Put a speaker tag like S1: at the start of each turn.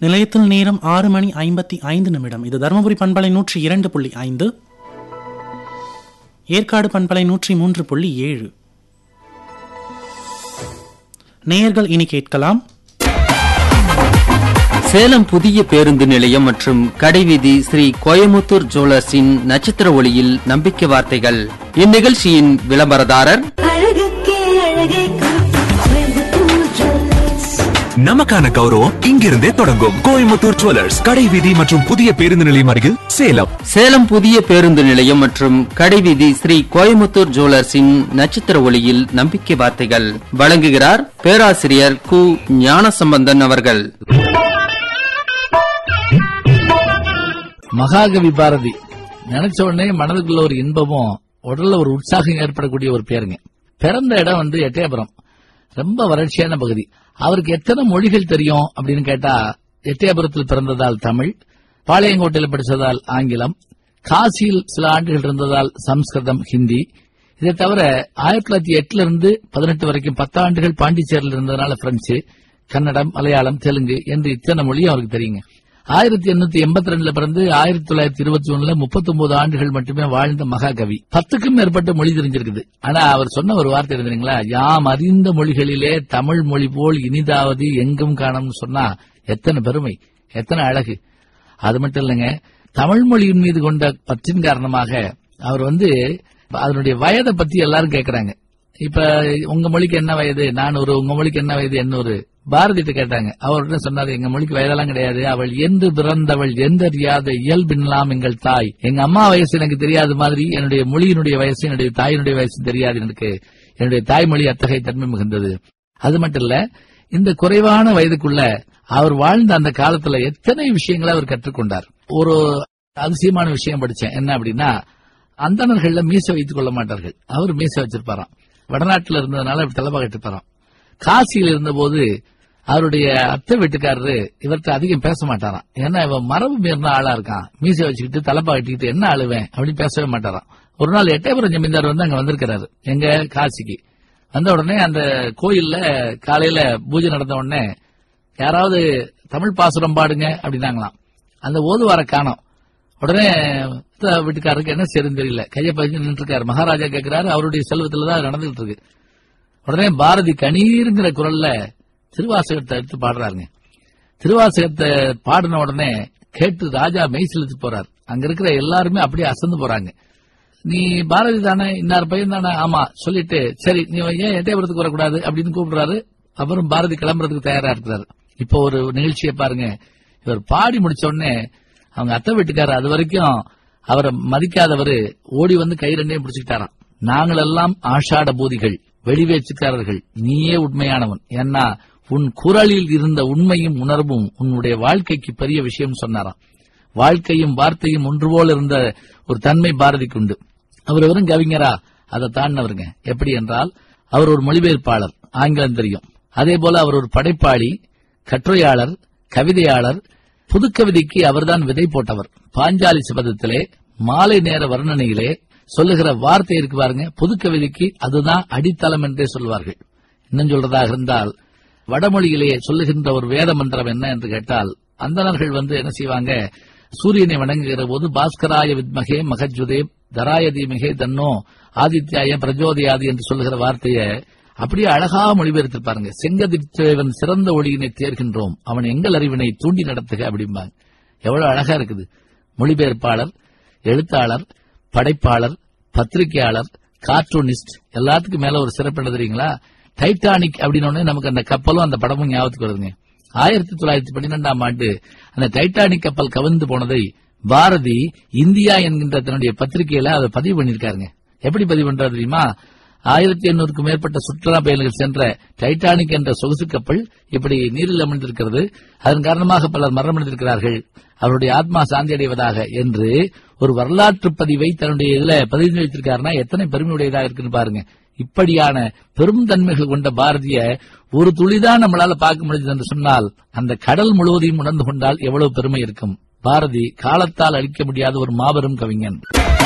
S1: நிலையத்தில் நேரம் ஆறு மணி ஐம்பத்தி ஐந்து நிமிடம் இது தருமபுரி பண்பலை நூற்றி இரண்டு புள்ளி ஐந்து ஏற்காடு பண்பலை நூற்றி மூன்று புள்ளி ஏழு நேயர்கள் இனி கேட்கலாம்
S2: சேலம் புதிய பேருந்து நிலையம் மற்றும் கடைவீதி ஸ்ரீ கோயமுத்தூர் ஜுவல்லர்ஸின் நட்சத்திர ஒளியில் நம்பிக்கை வார்த்தைகள் இந்நிகழ்ச்சியின் விளம்பரதாரர்
S3: அழகுக்கே அழகை காட்டும் கோயம்புத்தூர் ஜுவல்லர்ஸ்
S4: நமக்கான கௌரவம் இங்கிருந்தே தொடங்கும் கோயம்புத்தூர் ஜுவல்லர்ஸ் கடை வீதி மற்றும் புதிய பேருந்து நிலையம் அருகில் சேலம்
S2: சேலம் புதிய பேருந்து நிலையம் மற்றும் கடைவீதி ஸ்ரீ கோயமுத்தூர் ஜுவல்லர்ஸின் நட்சத்திர ஒளியில் நம்பிக்கை வார்த்தைகள் வழங்குகிறார் பேராசிரியர் கு ஞானசம்பந்தன் அவர்கள்
S5: மகாகவி பாரதி நினைச்ச உடனே மனதுக்குள்ள ஒரு இன்பமும் உடல்ல ஒரு உற்சாகம் ஏற்படக்கூடிய ஒரு பேருங்க பிறந்த இடம் வந்து எட்டயபுரம் ரொம்ப வறட்சியான பகுதி அவருக்கு எத்தனை மொழிகள் தெரியும் அப்படின்னு கேட்டா எட்டயபுரத்தில் பிறந்ததால் தமிழ் பாளையங்கோட்டையில் படிச்சதால் ஆங்கிலம் காசியில் சில ஆண்டுகள் இருந்ததால் சம்ஸ்கிருதம் ஹிந்தி இதை தவிர ஆயிரத்தி தொள்ளாயிரத்தி எட்டுல இருந்து பதினெட்டு வரைக்கும் பத்தாண்டுகள் பாண்டிச்சேரியில் இருந்ததுனால பிரெஞ்சு கன்னடம் மலையாளம் தெலுங்கு என்று இத்தனை மொழியும் அவருக்கு தெரியுங்க ஆயிரத்தி எண்ணூத்தி எண்பத்தி ரெண்டுல பிறந்து ஆயிரத்தி தொள்ளாயிரத்தி இருபத்தி ஒண்ணுல முப்பத்தி ஒன்பது ஆண்டுகள் மட்டுமே வாழ்ந்த மகாகவி பத்துக்கும் மேற்பட்ட மொழி தெரிஞ்சிருக்குது ஆனா அவர் சொன்ன ஒரு வார்த்தை இருந்தீங்களா யாம் அறிந்த மொழிகளிலே தமிழ் மொழி போல் இனிதாவது எங்கும் காணும்னு சொன்னா எத்தனை பெருமை எத்தனை அழகு அது மட்டும் இல்லைங்க தமிழ் மொழியின் மீது கொண்ட பற்றின் காரணமாக அவர் வந்து அதனுடைய வயதை பத்தி எல்லாரும் கேக்குறாங்க இப்ப உங்க மொழிக்கு என்ன வயது நான் ஒரு உங்க மொழிக்கு என்ன வயது என்ன ஒரு பாரதிட்ட கேட்டாங்க அவர்கிட்ட சொன்னாரு எங்க மொழிக்கு வயதெல்லாம் கிடையாது அவள் என்று பிறந்தவள் எந்தறியாத இயல்பின்லாம் எங்கள் தாய் எங்க அம்மா வயசு எனக்கு தெரியாத மாதிரி என்னுடைய மொழியினுடைய வயசு என்னுடைய தாயினுடைய வயசு தெரியாது எனக்கு என்னுடைய தாய்மொழி அத்தகைய தன்மை மிகுந்தது அது மட்டும் இல்ல இந்த குறைவான வயதுக்குள்ள அவர் வாழ்ந்த அந்த காலத்துல எத்தனை விஷயங்களை அவர் கற்றுக்கொண்டார் ஒரு அதிசயமான விஷயம் படிச்சேன் என்ன அப்படின்னா அந்தணர்கள்ல மீச வைத்துக் கொள்ள மாட்டார்கள் அவர் மீச வச்சிருப்பாராம் வடநாட்டுல இருந்ததுனால அப்படி தலைப்பாக இருப்பாராம் காசியில் இருந்தபோது அவருடைய அத்தை வீட்டுக்காரரு இவர்கிட்ட அதிகம் பேச மாட்டாராம் ஏன்னா இவன் மரபு மீறின ஆளா இருக்கான் மீச வச்சுக்கிட்டு தலைப்பா கட்டிக்கிட்டு என்ன அழுவேன் அப்படின்னு பேசவே மாட்டாராம் ஒரு நாள் எட்டயபுரம் ஜமீன்தார் வந்து அங்க வந்திருக்கிறாரு எங்க காசிக்கு வந்த உடனே அந்த கோயில்ல காலையில பூஜை நடந்த உடனே யாராவது தமிழ் பாசுரம் பாடுங்க அப்படின்னாங்களாம் அந்த ஓதுவார காணோம் உடனே அத்தை வீட்டுக்காரருக்கு என்ன செய்யறதுன்னு தெரியல கையை பதிஞ்சு நின்று இருக்காரு மகாராஜா கேட்கிறாரு அவருடைய செல்வத்துல தான் நடந்துகிட்டு இருக்கு உடனே பாரதி கணீருங்கிற குரல்ல திருவாசகத்தை எடுத்து பாடுறாருங்க திருவாசகத்தை பாடின உடனே கேட்டு ராஜா மெய் செலுத்தி போறார் அங்க இருக்கிற எல்லாருமே அப்படியே அசந்து போறாங்க நீ பாரதி தானே இன்னார் பையன் தானே ஆமா சொல்லிட்டு சரி நீ ஏன் எட்டயபுரத்துக்கு வரக்கூடாது அப்படின்னு கூப்பிடுறாரு அப்புறம் பாரதி கிளம்புறதுக்கு தயாரா இருக்கிறாரு இப்போ ஒரு நிகழ்ச்சியை பாருங்க இவர் பாடி முடிச்ச உடனே அவங்க அத்தை வீட்டுக்காரர் அது வரைக்கும் அவரை மதிக்காதவரு ஓடி வந்து கை ரெண்டையும் பிடிச்சுக்கிட்டாராம் நாங்கள் எல்லாம் ஆஷாட பூதிகள் வெளிவேச்சுக்காரர்கள் நீயே உண்மையானவன் ஏன்னா உன் குரலில் இருந்த உண்மையும் உணர்வும் உன்னுடைய வாழ்க்கைக்கு பெரிய விஷயம் சொன்னாராம் வாழ்க்கையும் வார்த்தையும் ஒன்று போல இருந்த ஒரு தன்மை பாரதிக்கு உண்டு அவர் வெறும் கவிஞரா அதை தாண்டினவருங்க எப்படி என்றால் அவர் ஒரு மொழிபெயர்ப்பாளர் ஆங்கிலம் தெரியும் அதே போல அவர் ஒரு படைப்பாளி கட்டுரையாளர் கவிதையாளர் புதுக்கவிதைக்கு அவர்தான் விதை போட்டவர் பாஞ்சாலி சபதத்திலே மாலை நேர வர்ணனையிலே சொல்லுகிற வார்த்தை இருக்கு பாருங்க புதுக்கவிதைக்கு அதுதான் அடித்தளம் என்றே சொல்வார்கள் இன்னும் சொல்றதாக இருந்தால் வடமொழியிலே சொல்லுகின்ற ஒரு வேத மந்திரம் என்ன என்று கேட்டால் அந்தணர்கள் வந்து என்ன செய்வாங்க சூரியனை வணங்குகிற போது பாஸ்கராய வித்மகே மகஜுதே தராய தீமகே தன்னோ ஆதித்யாய பிரஜோதயாது என்று சொல்லுகிற வார்த்தையை அப்படியே அழகா மொழிபெயர்த்திருப்பாருங்க செங்கதிர்த்தேவன் சிறந்த ஒளியினை தேர்கின்றோம் அவன் எங்கள் அறிவினை தூண்டி நடத்துக அப்படிம்பாங்க எவ்வளவு அழகா இருக்குது மொழிபெயர்ப்பாளர் எழுத்தாளர் படைப்பாளர் பத்திரிகையாளர் கார்ட்டூனிஸ்ட் எல்லாத்துக்கும் மேல ஒரு சிறப்பு என்ன தெரியுங்களா டைட்டானிக் அப்படின்னு நமக்கு அந்த கப்பலும் அந்த படமும் ஞாபகத்துக்கு வருதுங்க ஆயிரத்தி தொள்ளாயிரத்தி பன்னிரெண்டாம் ஆண்டு அந்த டைட்டானிக் கப்பல் கவிழ்ந்து போனதை பாரதி இந்தியா என்கின்ற தன்னுடைய பத்திரிகையில அதை பதிவு பண்ணிருக்காருங்க எப்படி பதிவு பண்றாரு தெரியுமா ஆயிரத்தி எண்ணூறுக்கும் மேற்பட்ட சுற்றுலா பயணிகள் சென்ற டைட்டானிக் என்ற சொகுசு கப்பல் இப்படி நீரில் அமிழ்ந்திருக்கிறது அதன் காரணமாக பலர் மரணமடைந்திருக்கிறார்கள் அவருடைய ஆத்மா சாந்தி அடைவதாக என்று ஒரு வரலாற்று பதிவை தன்னுடைய இதுல பதிவு வைத்திருக்காருன்னா எத்தனை பெருமையுடையதாக இருக்குன்னு பாருங்க இப்படியான பெரும் தன்மைகள் கொண்ட பாரதிய ஒரு துளிதான் நம்மளால பார்க்க முடிஞ்சது என்று சொன்னால் அந்த கடல் முழுவதையும் உணர்ந்து கொண்டால் எவ்வளவு பெருமை இருக்கும் பாரதி காலத்தால் அழிக்க முடியாத ஒரு மாபெரும் கவிஞன்